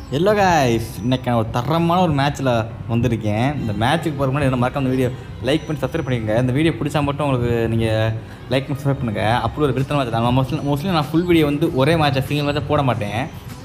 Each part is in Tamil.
எல்லோ காய்ஸ் இன்னைக்கு நான் ஒரு தரமான ஒரு மேட்ச்சில் வந்திருக்கேன் இந்த மேட்ச்சுக்கு போகிற முன்னாடி என்ன மறக்காம இந்த வீடியோ லைக் பண்ணி சப்ஸ்கிரைப் பண்ணிக்கோங்க இந்த வீடியோ பிடிச்சா மட்டும் உங்களுக்கு நீங்கள் லைக் பண்ணி சப்ஸ்கிரைப் பண்ணுங்கள் அப்படி ஒரு விருத்தன மேட்ச் நான் மோஸ்ட்லி மோஸ்ட்லி நான் ஃபுல் வீடியோ வந்து ஒரே மேட்சை சிங்கிள் மேட்சாக போட மாட்டேன்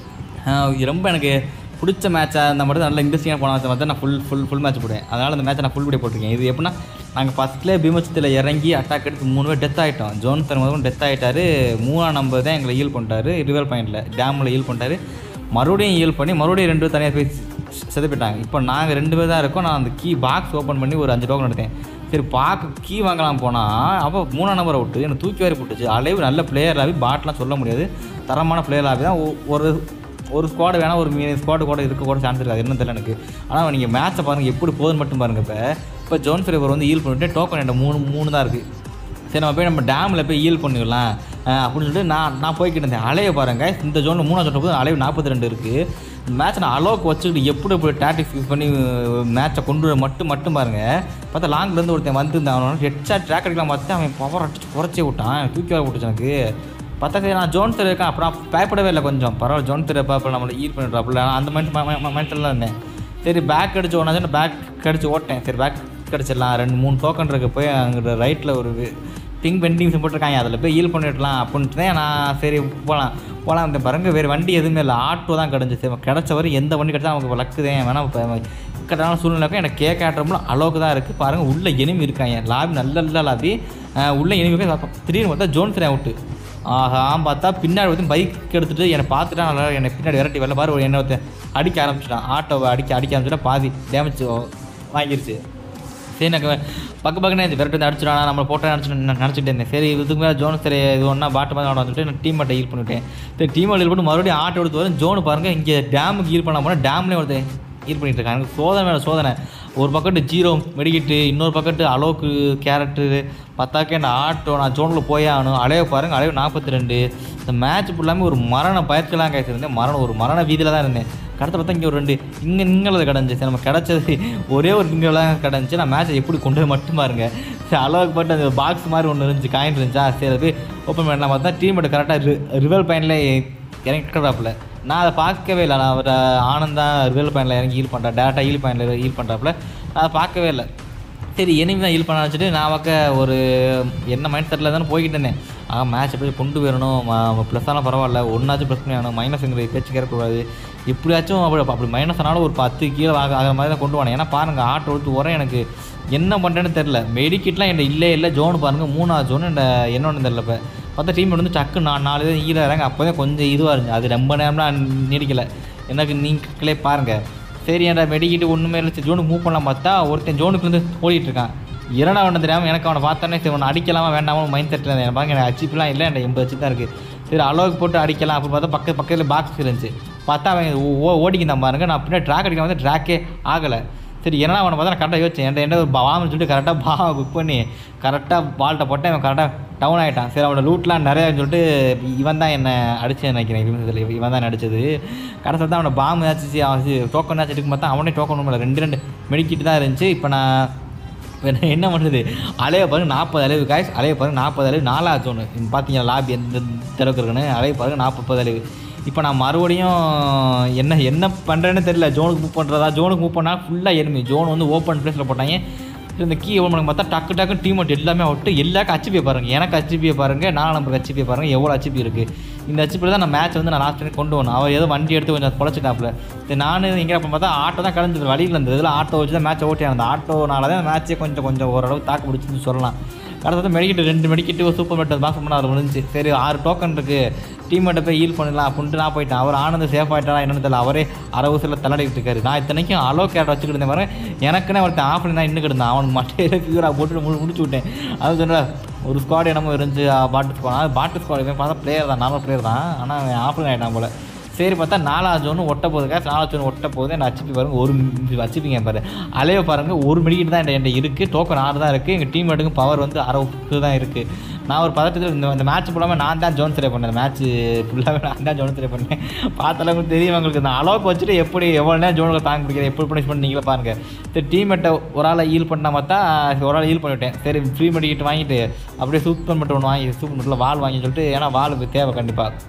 ஆஹ் இது ரொம்ப எனக்கு பிடிச்ச மேட்சாக இருந்தால் மட்டும் நல்ல இன்ட்ரெஸ்டிங்காக போன மேட்ச் மட்டும் நான் ஃபுல் ஃபுல் ஃபுல் மேட்ச் போடுவேன் அதனால் இந்த மேட்சை நான் ஃபுல் வீடியோ போட்டிருக்கேன் இது எப்படின்னா நாங்கள் ஃபஸ்ட்லேயே பீமச்சத்தில் இறங்கி அட்டாக் எடுத்து மூணு பேர் டெத் ஆகிட்டோம் ஜோன் தர் முதல் டெத் ஆகிட்டாரு மூணாம் நம்பர் தான் எங்களை ஈல் பண்ணிட்டாரு ரிவர் பாயிண்டில் டேமில் ஈல் பண்ணிட்டாரு மறுபடியும் ஈல் பண்ணி மறுபடியும் ரெண்டு பேர் தனியாக போய் செது போயிட்டாங்க இப்போ நாங்கள் ரெண்டு பேர் தான் இருக்கோம் நான் அந்த கீ பாக்ஸ் ஓப்பன் பண்ணி ஒரு அஞ்சு டோக்கன் எடுத்தேன் சரி பார்க்க கீ வாங்கலாம் போனால் அப்போ மூணாம் நம்பரை விட்டு எனக்கு தூக்கி வாரி போட்டுச்சு அளவு நல்ல பிளேயர் ஆகி பாட்லாம் சொல்ல முடியாது தரமான பிளேயர் ஆகி தான் ஒ- ஒரு ஒரு ஸ்குவாடு வேணால் ஒரு மீன் ஸ்குவாடு கூட இருக்க கூட சான்ஸ் இருக்காது என்ன தெரியல எனக்கு ஆனால் நீங்கள் மேட்ச்சை பாருங்கள் எப்படி போகுதுன்னு மட்டும் பாருங்கள் இப்போ இப்போ ஜோன் ஃபேவர் வந்து ஈல் பண்ணிட்டு டோக்கன் என்கிட்ட மூணு மூணு தான் இருக்குது சரி நம்ம போய் நம்ம டேமில் போய் ஈல் பண்ணிடலாம் அஹ் அப்படின்னு சொல்லிட்டு நான் நான் போய்கிட்டு இருந்தேன் அலைய பாருங்க இந்த ஜோனில் மூணாவது ஜோன் போது அலைவு நாற்பத்தி ரெண்டு இருக்குது மேட்ச் நான் அலோக்கு வச்சுக்கிட்டு எப்படி எப்படி டாக்டிக்ஸ் யூஸ் பண்ணி மேட்சை கொண்டு வர மட்டும் மட்டும் பாருங்கள் பார்த்தா லாங்லேருந்து ஒருத்தன் வந்து அவன் ஹெட் ஷாட் ட்ராக் அடிக்கலாம் பார்த்து அவன் பவர் அடிச்சு குறைச்சி விட்டான் தூக்கி வர விட்டுச்சு எனக்கு பார்த்தா சரி நான் ஜோன் தெரு இருக்கேன் அப்புறம் பயப்படவே இல்லை கொஞ்சம் பரவாயில்ல ஜோன் தெரு அப்புறம் நம்மளை ஈர் பண்ணிடுறாப்புல நான் அந்த மைண்ட் மைண்டில் தான் இருந்தேன் சரி பேக் அடிச்சு ஓடாச்சு பேக் அடிச்சு ஓட்டேன் சரி பேக் அடிச்சிடலாம் ரெண்டு மூணு டோக்கன் இருக்கு போய் அங்கே ரைட்டில் ஒரு பிங் பெண்டிங் போட்டிருக்காங்க அதில் போய் ஈல் பண்ணிடலாம் அப்படின்ட்டு தான் நான் சரி போகலாம் போகலாம் இந்த பாருங்க வேறு வண்டி எதுவுமே இல்லை ஆட்டோ தான் கிடஞ்சிச்சு கிடச்ச வரை எந்த வண்டி கிடச்சா நமக்கு லக்குதேன் வேணால் இப்போ இக்கட்டான சூழ்நிலைக்கும் எனக்கு கேக் ஆட்டுறோம்ல அளவுக்கு தான் இருக்குது பாருங்கள் உள்ள எனிமி இருக்காங்க லாபி நல்ல நல்ல லாபி அஹ் உள்ள எனிமி இருக்கு திடீர்னு பார்த்தா ஜோன் ஃப்ரே அவுட்டு ஆஹா பார்த்தா பின்னாடி வந்து பைக் எடுத்துகிட்டு என்னை பார்த்துட்டா நல்லா என்னை பின்னாடி விரட்டி வரல பாரு ஒரு என்ன ஒருத்தன் அடிக்க ஆரம்பிச்சிட்டான் ஆட்டோவை அடிக்க அடிக்க ஆரம்பிச்சிட்டா பாதி டேமேஜ் வாங்கிருச்சு சரி எனக்கு பக்க பக்கனே விரட்டு வந்து அடிச்சிடானா நம்மளை போட்டோ நினச்சி நினச்சிட்டு இருந்தேன் சரி இதுக்கு மேலே ஜோன் சரி இது ஒன்றா பாட்டு மாதிரி வந்துட்டு நான் டீம் மட்டும் ஹீல் பண்ணிவிட்டேன் சரி டீம் ஹீல் பண்ணி மறுபடியும் ஆட்டோ எடுத்து வரும் ஜோனு பாருங்கள் இங்கே டேமுக்கு ஹீல் பண்ண போனால் டேம்லேயே ஒருத்தன் ஹீல் பண்ணிட்டு இருக்காங்க எனக்கு சோதனை மேலே சோதனை ஒரு பக்கெட்டு ஜீரோ மெடிக்கிட்டு இன்னொரு பக்கெட்டு அலோக்கு கேரட்டு பத்தாக்கே நான் ஆட்டோ நான் ஜோனில் போயே ஆகணும் அலைய பாருங்கள் அலைவு நாற்பத்தி ரெண்டு இந்த மேட்ச் ஃபுல்லாமே ஒரு மரண பயத்துலாம் கேட்டிருந்தேன் மரணம் ஒரு மரண வீதியில் தான் இருந்தேன் கடத்த பார்த்தா இங்கே ஒரு ரெண்டு இங்கே இங்கே கிடந்துச்சு சரி நம்ம கிடச்சது ஒரே ஒரு இங்கெல்லாம் கிடந்துச்சு நான் மேட்ச்சை எப்படி கொண்டு போய் மட்டும் பாருங்க சரி அளவுக்கு பட்டு அந்த பாக்ஸ் மாதிரி ஒன்று இருந்துச்சு காயின் இருந்துச்சா சரி அதை போய் ஓப்பன் பண்ணலாம் பார்த்தா டீம் மட்டும் கரெக்டாக ரிவல் பையனில் இறங்கிக்கிறாப்புல நான் அதை பார்க்கவே இல்லை நான் அவர் ஆனந்தா ரிவல் பையனில் இறங்கி ஹீல் பண்ணுறேன் டேரெக்டாக ஹீல் பையனில் ஹீல் பண்ணுறாப்புல நான் அதை பார்க்கவே இல்லை சரி எனிமி தான் ஹீல் பண்ண வச்சுட்டு நான் பக்க ஒரு என்ன மைண்ட் செட்டில் தானே போய்கிட்டு இருந்தேன் ஆ மேட்ச் எப்படி கொண்டு வரணும் ப்ளஸ் ஆனால் பரவாயில்ல ஒன்றாச்சும் ப்ளஸ் பண்ணி ஆகணும் மைனஸ்ங்கிற பேச்சு கேட்கக்கூடாது இப்படியாச்சும் அப்படி அப்படி மைனஸ் ஆனாலும் ஒரு பத்து கீழே ஆக ஆகிற மாதிரி தான் கொண்டு வானேன் ஏன்னா பாருங்கள் ஆட்டோ எடுத்து உரம் எனக்கு என்ன பண்ணுறேன்னு தெரில மெடிக்கிட்லாம் என்கிட்ட இல்லை இல்லை ஜோன் பாருங்கள் மூணாவது ஜோன் என்கிட்ட என்னொன்று தெரில இப்போ பார்த்தா டீம் வந்து டக்கு நான் நாலு பேர் ஈராக இறங்க அப்போ தான் கொஞ்சம் இதுவாக இருந்துச்சு அது ரொம்ப நேரம்லாம் நீடிக்கலை எனக்கு நீங்களே பாருங்கள் சரி ஏன்டா மெடிக்கிட்டு ஒன்றுமே இல்லை சரி ஜோனுக்கு மூவ் பண்ணலாம் பார்த்தா ஒருத்தன் ஜோனுக்கு வந்து ஓடிட்டு இருக்கான் இரண்டா அவனை தெரியாமல் எனக்கு அவனை பார்த்தோன்னே சரி அவனை அடிக்கலாமா வேண்டாமா மைண்ட் செட்டில் இருந்தேன் எனக்கு பாருங்க எனக்கு அச்சிப்லாம் இல்லை என்கிட்ட எண்பது அச்சு தான் இருக்குது சரி அளவுக்கு போட்டு அடிக்கலாம் அப்படின்னு பார்த்தா பக்கத்து பக்கத்தில் பாக்ஸ் இருந்துச்சு பார்த்தா அவன் ஓ ஓடிக்கிந்தான் பாருங்க நான் பின்னாடி ட்ராக் அடிக்க வந்து ட்ராக்கே ஆகலை சரி என்னடா அவனை பார்த்தா நான் கரெக்டாக யோசிச்சேன் என்கிட்ட என்ன ஒரு பாவம்னு சொல்லிட்டு கரெக்டாக பாவை புக் பண்ணி கரெக்டாக பால்ட்டை போட்டேன் அவன் கரெக்டாக டவுன் ஆகிட்டான் சரி அவனோட லூட்லாம் நிறையா சொல்லிட்டு இவன் தான் என்னை அடிச்சு நினைக்கிறேன் இவன் இவன் தான் அடிச்சது கடைசியில் தான் அவனை பாம்பு ஏதாச்சும் அவன் டோக்கன் ஏதாச்சும் எடுக்கும் பார்த்தா அவனே டோக்கன் ஒன்றும் இல்லை ரெண்டு ரெண்டு மெடிக்கிட்டு தான் இருந்துச்சு இப்போ நான் இப்போ நான் என்ன பண்ணுறது அலைய பாருங்க நாற்பது அளவு காய்ஸ் அலைய பாருங்க நாற்பது அளவு நாலாவது ஒன்று பார்த்தீங்களா லாபி எந்த அளவுக்கு இருக்குன்னு அலைய பாருங்க நாற்பது அளவு இப்போ நான் மறுபடியும் என்ன என்ன பண்ணுறேன்னு தெரியல ஜோனுக்கு மூவ் பண்ணுறதா ஜோனுக்கு மூவ் பண்ணால் ஃபுல்லாக எருமி ஜோன் வந்து ஓப்பன் ப்ளேஸில் போட்டாங்க சரி, இந்த கீ ஓப்பன் பண்ணி பார்த்தா டக்கு டக்கு டீம் அவுட் எல்லாமே அவுட்டு எல்லாருக்கும் ஹச்பியை பாருங்கள் எனக்கு ஹச்பியை பாருங்கள் நாலு நம்பருக்கு ஹச்பியை பாருங்கள் எவ்வளோ ஹச்பி இருக்குது இந்த ஹச்பியில் தான் நான் மேட்ச் வந்து நான் லாஸ்ட் டைம் கொண்டு வரணும் அவர் ஏதோ வண்டி எடுத்து கொஞ்சம் குழச்சிட்டாப்புல சரி நான் எங்கே அப்போ பார்த்தா ஆட்டோ தான் கலந்துது வழியில் இருந்தது இதில் ஆட்டோ வச்சு தான் மேட்ச் ஓட்டி அந்த ஆட்டோனால தான் மேட்ச்சே கொஞ்சம் கொஞ்சம் ஓரளவு தாக்கு பிடிச்சின்னு சொல்லலாம் அடுத்தது மெடிக்கிட்டு ரெண்டு மெடிக்கிட்டு ஒரு சூப்பர் மெட் பாக்ஸ் பண்ண அது முடிஞ்சு சரி ஆறு டோக்கன் இருக்குது டீம்மேட்டை போய் ஹீல் பண்ணலாம் அப்படின்ட்டு நான் போயிட்டேன் அவர் ஆனந்த் சேஃப் ஆகிட்டாரா என்னன்னு தெரியல அவரே அறவுசில் தள்ளாடிட்டு இருக்காரு நான் இத்தனைக்கும் அலோ கேட் வச்சுக்கிட்டு இருந்தேன் பாரு எனக்குன்னு ஒருத்தன் ஆஃப் பண்ணி தான் இன்னும் கிடந்தான் அவனுக்கு மட்டையில ஃபியூராக போட்டு முடி முடிச்சு விட்டேன் அது சொன்ன ஒரு ஸ்குவாட் என்னமோ இருந்துச்சு ஆ, பாட்டு ஸ்குவாட் பாட்டு ஸ்குவாட் இவன் பார்த்தா பிளேயர் தான் நார்மல் பிளேயர் தான் ஆனால் அவன் ஆஃப் ஆகிட்டான் போல சரி பார்த்தா நாலாவது ஒன்று ஒட்ட போகுது காசு நாலாவது ஒன்று ஒட்ட போகுது நான் அச்சிப்பி பாருங்க ஒரு வச்சுப்பீங்க பாரு அலைய பாருங்க ஒரு மெடிக்கிட்டு தான் என்கிட்ட இருக்குது டோக்கன் ஆறு தான் இருக்குது எங்கள் டீம் எடுக்கும் பவர் வந்து அறுபது தான் இருக்குது நான் ஒரு பதட்டத்தில் இந்த இந்த மேட்ச் ஃபுல்லாமே நான் தான் ஜோன் சிலை பண்ணேன் மேட்ச் ஃபுல்லாகவே நான் தான் ஜோன் சிலை பண்ணேன் பார்த்தாலும் தெரியும் உங்களுக்கு இந்த அளவுக்கு வச்சுட்டு எப்படி எவ்வளோ நேரம் ஜோனுக்கு தாங்க பிடிக்கிற எப்படி பனிஷ் பண்ணி நீங்களே பாருங்கள் சரி டீம்மேட்டை ஒரு ஆளை ஹீல் பண்ணால் பார்த்தா ஒரு ஆளை ஹீல் பண்ணிவிட்டேன் சரி ஃப்ரீ மெடிக்கிட்டு வாங்கிட்டு அப்படியே சூப்பர் மட்டும் ஒன்று வாங்கி சூப்பர் மட்டும் வால் வாங்கி சொல்லிட்டு ஏன்னா வால் தேவை கண்டிப்பாக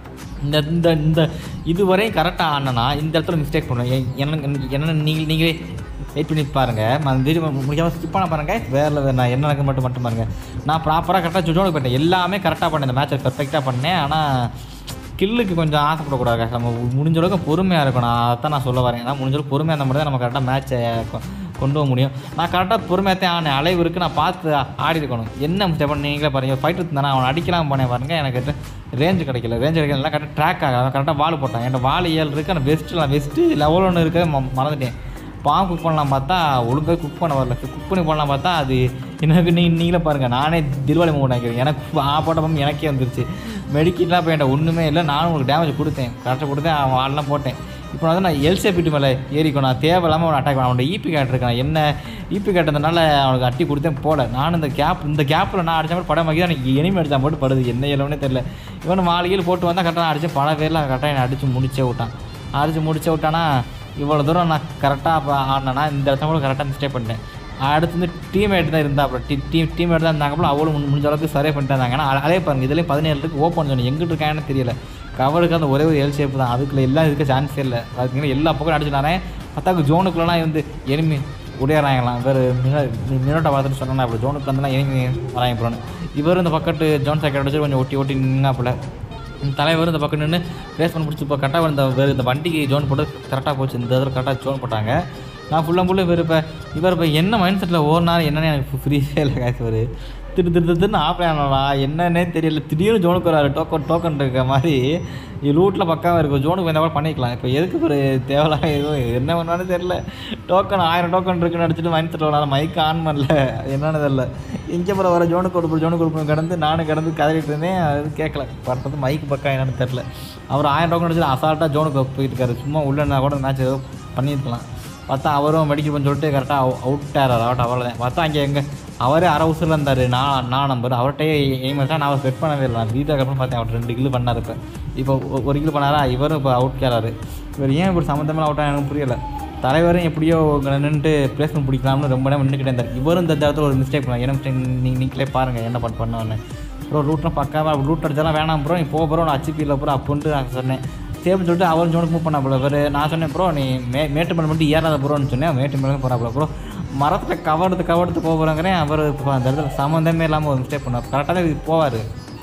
இந்த இந்த இந்த இதுவரையும் கரெக்டாக ஆனனா இந்த இடத்துல மிஸ்டேக் பண்ணுவேன் என்ன என்ன நீங்கள் நீங்களே வெயிட் பண்ணி பாருங்கள் அந்த வீடியோ முடியாமல் ஸ்கிப் பண்ண பாருங்கள் வேறு வேறு நான் என்ன நடக்கு மட்டும் மட்டும் பாருங்கள் நான் ப்ராப்பராக கரெக்டாக ஜோனுக்கு போயிட்டேன் எல்லாமே கரெக்டாக பண்ணேன் இந்த மேட்சை பெர்ஃபெக்டாக பண்ணேன் ஆனால் கில்லுக்கு கொஞ்சம் ஆசைப்படக்கூடாது guys. நம்ம முடிஞ்ச அளவுக்கு பொறுமையாக இருக்கணும் அதான் நான் சொல்ல வரேன் ஏன்னா முடிஞ்ச அளவுக்கு பொறுமையாக இருந்தால் மட்டும் தான் நம்ம கரெக்டாக மேட்சை கொண்டு போக முடியும் நான் கரெக்டாக பொறுமையாக தான் ஆனேன் அலைவு இருக்குது நான் பார்த்து ஆடி இருக்கணும் என்ன மிஸ்டேக் பண்ண நீங்களே பாருங்கள் ஃபைட் இருந்தானே அவனை அடிக்கலாம் போனேன் பாருங்க எனக்கு ரேஞ்சு கிடைக்கல ரேஞ்சு கிடைக்கல கரெக்டாக ட்ராக் ஆக கரெக்டாக வால் போட்டான் என்கிட்ட வால் ஏழு இருக்குது ஆனால் பெஸ்ட்டு நான் பெஸ்ட்டு லெவல் ஒன்று இருக்க மறந்துட்டேன் பாம்பு குக் பண்ணலாம் பார்த்தா ஒழுங்காக குக் பண்ண வரல குக் பண்ணி பண்ணலாம் பார்த்தா அது எனக்கு நீ நீங்களே பாருங்கள் நானே திருவாளி மூவ் ஆக்கிறேன் எனக்கு ஆ போட்ட பம்பு எனக்கே வந்துருச்சு மெடிக்கிட்லாம் போய் என்கிட்ட ஒன்றுமே இல்லை நானும் உங்களுக்கு டேமேஜ் கொடுத்தேன் கரெக்டாக கொடுத்தேன் அவன் ஆள்லாம் போட்டேன் இப்போ வந்து நான் எல்சே பிட்டு மேலே ஏறிக்கணும் நான் தேவையில்லாமல் அவனை அட்டாக் பண்ண அவனோட ஈபி கேட்டிருக்கான் என்ன ஈபி கேட்டதுனால அவனுக்கு அட்டி கொடுத்தேன் போல நானும் இந்த கேப் இந்த கேப்பில் நான் அடித்த மாதிரி படம் வாங்கி எனக்கு எனிமே அடித்தா மட்டும் படுது என்ன இலவனே தெரில இவன் மாளிகையில் போட்டு வந்தால் கரெக்டாக அடித்து பல பேரில் கரெக்டாக என்னை அடித்து முடிச்சே விட்டான் அடித்து முடிச்சே விட்டானா இவ்வளோ தூரம் நான் கரெக்டாக இப்போ ஆடினேன்னா இந்த இடத்துல கூட கரெக்டாக மிஸ்டேக் பண்ணிட்டேன் அடுத்து வந்து டீம்மேட் தான் இருந்தா அப்புறம் டீ டீம் டீம்மேட் தான் இருந்தாங்க அவளும் முன் முடிஞ்ச அளவுக்கு சரியாக பண்ணிட்டு இருந்தாங்க ஆனால் அதே பாருங்க இதுலேயும் பதினேழு இருக்கு ஓப்பன் சொன்னேன் எங்கிட்டு இருக்காங்கன்னு தெரியல கவருக்கு அந்த ஒரே ஒரு எல் ஷேப் தான் அதுக்குள்ள எல்லாம் இருக்க சான்ஸே இல்லை அதுக்கு எல்லா பக்கம் அடிச்சுட்டானே பத்தாக்கு ஜோனுக்குள்ளலாம் வந்து எனிமி உடையறாங்களாம் வேறு மினோட்டை பார்த்துட்டு சொன்னா அப்படி ஜோனுக்கு வந்தெல்லாம் எனிமி வராங்க போகிறோன்னு இவர் இந்த பக்கத்து ஜோன் சைக்கிள் அடிச்சு கொஞ்சம் ஒட்டி ஒட்டி நின்னாப்புல இந்த தலைவர் இந்த பக்கம் நின்று ரேஸ் பண்ணி பிடிச்சி இப்போ கரெக்டாக இந்த வேறு இந்த வண்டிக்கு ஜோன் போட்டு கரெக்டாக போச்சு இந்த இதில் கரெக்டாக ஜோன் போட்டாங்க நான் ஃபுல்லாக ஃபுல்லாக இவர் இப்போ இவர் இப்போ என்ன மைண்ட் செட்டில் ஓடினார் என்னன்னு எனக்கு ஃப்ரீயே இல்லை காசு இவர் திரு திரு திருன்னு ஆப்ரே ஆனடா என்னன்னே தெரியல திடீர்னு ஜோனுக்கு வராரு டோக்கன் டோக்கன் இருக்க மாதிரி ரூட்டில் பக்காவாக இருக்கும் ஜோனுக்கு வந்தால் கூட பண்ணிக்கலாம் இப்போ எதுக்கு ஒரு தேவையில்லாம எதுவும் என்ன பண்ணாலும் தெரியல டோக்கன் ஆயிரம் டோக்கன் இருக்குன்னு அடிச்சுட்டு மைண்ட் செட்டில் விளாட மைக் ஆன் பண்ணல என்னன்னு தெரியல இங்கே அப்புறம் வர ஜோனுக்கு கொடுப்போம் ஜோனுக்கு கொடுப்போம் கடந்து நானும் கடந்து கதறிட்டு இருந்தேன் அது கேட்கல பார்த்தது மைக் பக்கா என்னன்னு தெரில அவர் ஆயிரம் டோக்கன் அடிச்சு அசால்ட்டாக ஜோனுக்கு போயிட்டு இருக்காரு சும்மா உள்ளனா கூட மேட்ச் ஏதோ பண்ணியிருக்கலாம் பார்த்தா அவரும் மெடிக்கல் பண்ணி சொல்லிட்டு கரெக்டாக அவுட் ஆகிறார் அவுட் அவ்வளோதான் பார்த்தா அங்கே எங்கே அவரே அரை உசுரில் இருந்தார் நான் நான் நம்பர் அவர்கிட்டயே எய்ம் வச்சா நான் அவர் செட் பண்ணவே இல்லை நான் வீட்டுக்கு அப்புறம் பார்த்தேன் அவர் ரெண்டு கிலோ பண்ணார் இப்போ இப்போ ஒ- ஒரு கிலோ பண்ணாரா இவரும் இப்போ அவுட் கேறாரு இவர் ஏன் இப்படி சம்மந்தமாக அவுட் எனக்கு புரியல தலைவரும் எப்படியோ நின்றுட்டு பிளேஸ்மெண்ட் பிடிக்கலாம்னு ரொம்ப நேரம் நின்றுக்கிட்டே இருந்தார் இவரும் இந்த இடத்துல ஒரு மிஸ்டேக் பண்ணார் என்ன மிஸ்டேக் நீங்கள் நீங்களே பாருங்கள் என்ன பண்ண பண்ணுவேன்னு ப்ரோ ரூட்லாம் பக்காவாக ரூட் அடிச்சாலாம் வேணாம் ப்ரோ நீ போக ப்ரோ நான் அச்சிபி இல்லை ப்ரோ அப்படின்ட்டு நான் சொன்னேன் சரின்னு சொல்லிட்டு அவரும் ஜோனுக்கு மூவ் பண்ணா போல இவர் நான் சொன்னேன் ப்ரோ நீ மே மேட்டு மேலே மட்டும் ஏறாத ப்ரோன்னு சொன்னேன் மேட்டு மேலே போகிறா ப்ரோ மரத்தில் கவர்ந்து கவர்ந்து போக போகிறாங்கிறேன் அவர் இப்போ அந்த இடத்துல சம்மந்தமே இல்லாமல் ஒரு மிஸ்டேக் பண்ணார் கரெக்டாக தான் இது போவார்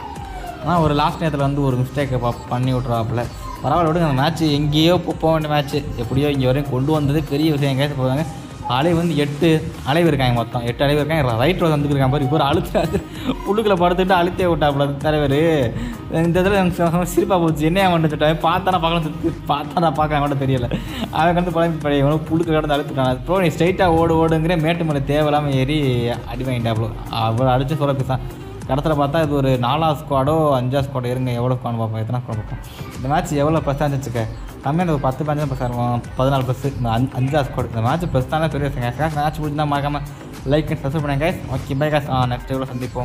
ஆனால் ஒரு லாஸ்ட் நேரத்தில் வந்து ஒரு மிஸ்டேக்கை பண்ணி விட்றாப்புல பரவாயில்ல விடுங்க அந்த மேட்ச் எங்கேயோ போ- போக வேண்டிய மேட்ச் எப்படியோ இங்கே வரையும் கொண்டு வந்தது பெரிய விஷயம் எங்கேயாச்சும் போவாங்க அலை வந்து எட்டு அலைவு இருக்காங்க மொத்தம் எட்டு அலைவு இருக்காங்க ரைட் ரோஸ் வந்துருக்காங்க பாரு இப்போ ஒரு அழுத்தாது புழுக்கில் படுத்துட்டு அழுத்தே விட்டாப்புல தலைவர் இந்த இதில் எனக்கு சிரிப்பாக போச்சு என்ன அவன் சொல்லிட்டாங்க பார்த்தா நான் பார்க்கலாம் பார்த்தா நான் பார்க்க கூட தெரியல அவன் வந்து பழம்பி பழைய இவனும் புழுக்க கடந்து அழுத்துட்டான் அப்புறம் நீ ஸ்ட்ரைட்டாக ஓடு ஓடுங்கிற மேட்டு மேலே தேவையில்லாமல் ஏறி அடி வாங்கிட்டாப்புல அவர் அடிச்சு சொல்ல பேசான் கடத்தில் பார்த்தா இது ஒரு நாலாவது ஸ்குவாடோ அஞ்சாவது ஸ்குவாடோ இருங்க எவ்வளோ ஸ்குவாட் பார்ப்போம் எத்தனை ஸ்குவாட் பார்ப்போம் இந்த மேட்ச் எவ்வளோ ப்ளஸ் தான் வச்சுக்க கம்மியாக ஒரு பத்து பஞ்சம் ப்ளஸ் ஆகும் பதினாலு ப்ளஸ் இந்த அஞ்சு அஞ்சாவது ஸ்குவாட் இந்த மேட்ச் ப்ளஸ் தானே பெரிய விஷயம் மேட்ச் முடிஞ்சுனா மறக்காமல் லைக் அண்ட் சப்ஸ்கிரைப் பண்ணுங்க guys. Okay bye guys next எவ்வளோ சந்திப்போம்